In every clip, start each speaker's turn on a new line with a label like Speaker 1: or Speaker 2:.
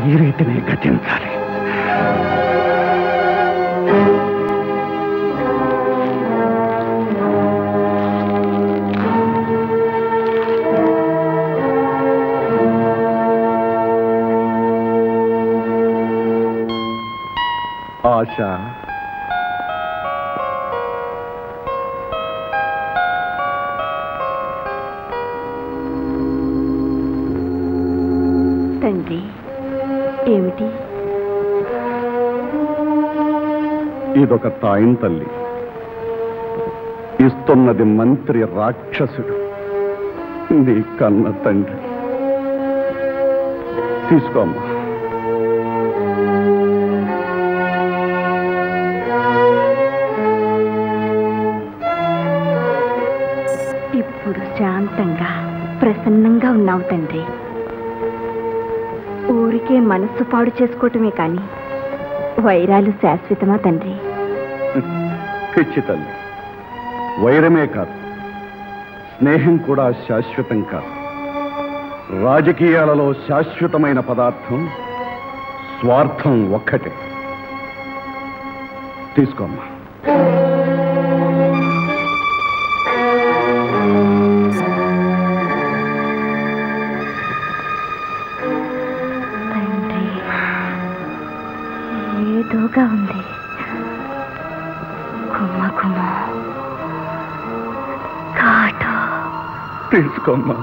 Speaker 1: ఈ రీతిని గతించాలి ఆశ
Speaker 2: తండ్రి ఏమిటి
Speaker 1: ఇదొక తాయిన్ తల్లి ఇస్తున్నది మంత్రి రాక్షసుడు నీ కన్న తండ్రి తీసుకోమ్మా
Speaker 2: ఇప్పుడు శాంతంగా ప్రసన్నంగా ఉన్నావు తండ్రి ఊరికే మనస్సు పాడు చేసుకోవటమే కాని వైరాలు శాశ్వతమా తండ్రి
Speaker 1: పిచ్చి తల్లి వైరమే కాదు స్నేహం కూడా శాశ్వతం కాదు రాజకీయాలలో శాశ్వతమైన పదార్థం స్వార్థం ఒక్కటే తీసుకోమ్మా
Speaker 2: తండ్రి ఏదోగా ఉంది గుమ్మ గుమ్మ కాటో
Speaker 1: తీసుకోమ్మా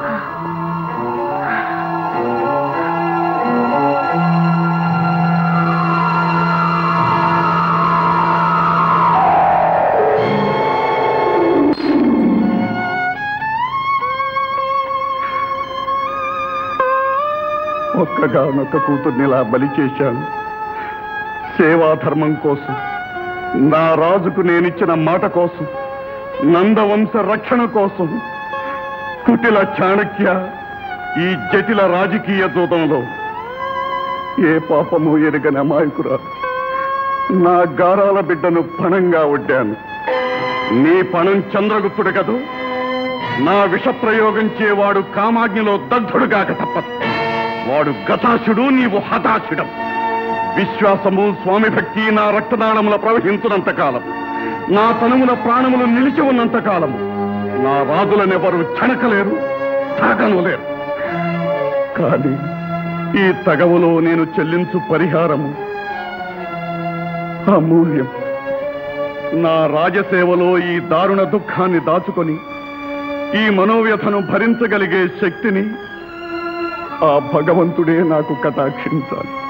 Speaker 1: ఒక్కగానొక్క కూతుర్ని ఇలా బలి చేశాను సేవాధర్మం కోసం నా రాజుకు నేనిచ్చిన మాట కోసం నందవంశ రక్షణ కోసం కుటిల చాణక్య ఈ జటిల రాజకీయ దూతంలో ఏ పాపము ఎరగని అమాయకురా నా గారాల బిడ్డను పణంగా వడ్డాను నీ పణం చంద్రగుప్తుడు కదూ నా విషప్రయోగం చేవాడు కామాగ్నిలో దగ్ధుడుగాక తప్పదు వాడు గతాశుడు నీవు హతాశుడం విశ్వాసము స్వామి భక్తి నా రక్తనాళముల ప్రవహించున్నంత కాలం నా తనుముల ప్రాణములు నిలిచి ఉన్నంత కాలము నా రాజులనెవరు చణకలేరు తాగనులేరు కానీ ఈ తగవులో నేను చెల్లించు పరిహారము అమూల్యం నా రాజసేవలో ఈ దారుణ దుఃఖాన్ని దాచుకొని ఈ మనోవ్యథను భరించగలిగే శక్తిని ఆ భగవంతుడే నాకు కటాక్షించాలి